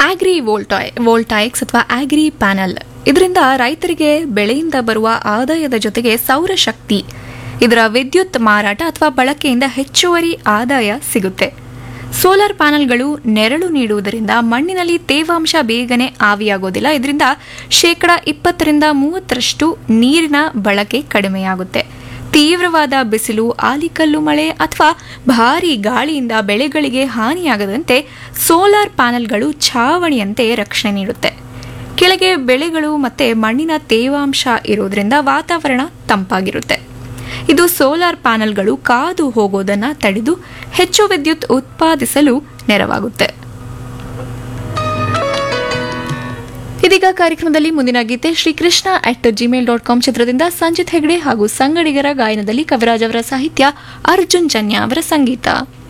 ಆಗ್ರಿ ವೋಲ್ಟಾಯ್ ವೋಲ್ಟಾಯಿಕ್ಸ್ ಅಥವಾ ಆಗ್ರಿ ಪ್ಯಾನಲ್ ಇದರಿಂದ ರೈತರಿಗೆ ಬೆಳೆಯಿಂದ ಬರುವ ಆದಾಯದ ಜೊತೆಗೆ ಸೌರಶಕ್ತಿ ಇದರ ವಿದ್ಯುತ್ ಮಾರಾಟ ಅಥವಾ ಬಳಕೆಯಿಂದ ಹೆಚ್ಚುವರಿ ಆದಾಯ ಸಿಗುತ್ತೆ ಸೋಲಾರ್ ಪ್ಯಾನೆಲ್ಗಳು ನೆರಳು ನೀಡುವುದರಿಂದ ಮಣ್ಣಿನಲ್ಲಿ ತೇವಾಂಶ ಬೇಗನೆ ಆವಿಯಾಗೋದಿಲ್ಲ ಇದರಿಂದ ಶೇಕಡ ಇಪ್ಪತ್ತರಿಂದ ಮೂವತ್ತರಷ್ಟು ನೀರಿನ ಬಳಕೆ ಕಡಿಮೆಯಾಗುತ್ತೆ ತೀವ್ರವಾದ ಬಿಸಿಲು ಆಲಿಕಲ್ಲು ಮಳೆ ಅಥವಾ ಭಾರೀ ಗಾಳಿಯಿಂದ ಬೆಳೆಗಳಿಗೆ ಹಾನಿಯಾಗದಂತೆ ಸೋಲಾರ್ ಪ್ಯಾನೆಲ್ಗಳು ಛಾವಣಿಯಂತೆ ರಕ್ಷಣೆ ನೀಡುತ್ತೆ ಕೆಳಗೆ ಬೆಳೆಗಳು ಮತ್ತೆ ಮಣ್ಣಿನ ತೇವಾಂಶ ಇರೋದ್ರಿಂದ ವಾತಾವರಣ ತಂಪಾಗಿರುತ್ತೆ ಇದು ಸೋಲಾರ್ ಪ್ಯಾನೆಲ್ಗಳು ಕಾದು ಹೋಗೋದನ್ನ ತಡೆದು ಹೆಚ್ಚು ವಿದ್ಯುತ್ ಉತ್ಪಾದಿಸಲು ನೆರವಾಗುತ್ತೆ ಇದೀಗ ಕಾರ್ಯಕ್ರಮದಲ್ಲಿ ಮುಂದಿನ ಗೀತೆ Srikrishna at Gmail dot com ಚಿತ್ರದಿಂದ ಸಂಜಿತ್ ಹೆಗ್ಡೆ ಹಾಗೂ ಸಂಗಡಿಗರ ಗಾಯನದಲ್ಲಿ ಕವಿರಾಜ್ ಅವರ ಸಾಹಿತ್ಯ ಅರ್ಜುನ್ ಜನ್ಯ ಅವರ ಸಂಗೀತ